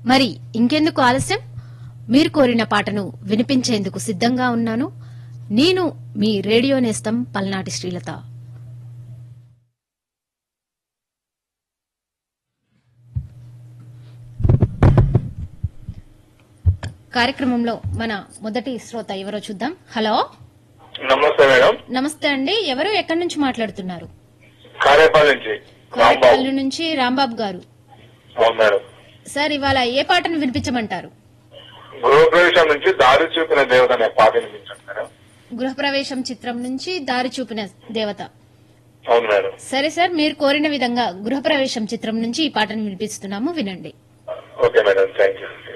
మరి ఇంకెందుకు ఆలస్యం మీరు కోరిన పాటను వినిపించేందుకు సిద్ధంగా ఉన్నాను నేను మీ రేడియో నేస్తం పల్నాటి శ్రీలత కార్యక్రమంలో మన మొదటి శ్రోత ఎవరో చూద్దాం హలో నమస్తే మేడం నమస్తే అండి ఎవరు ఎక్కడి నుంచి మాట్లాడుతున్నారు కారేపల్లి నుంచి రాంబాబు కోరపల్లి నుంచి రాంబాబు గారు అవును మేడం సార్ ఇవాళ ఏ పాటను వినిపించమంటారు గృహప్రవేశం నుంచి దారి చూపిన దేవత అనే పాట వినిపించండి మేడం గృహప్రవేశం చిత్రం నుంచి దారి చూపిన దేవత అవును మేడం సరే సార్ మీరు కోరిన విధంగా గృహప్రవేశం చిత్రం నుంచి ఈ పాటను వినిపిస్తున్నాము వినండి ఓకే మేడం థ్యాంక్ యూ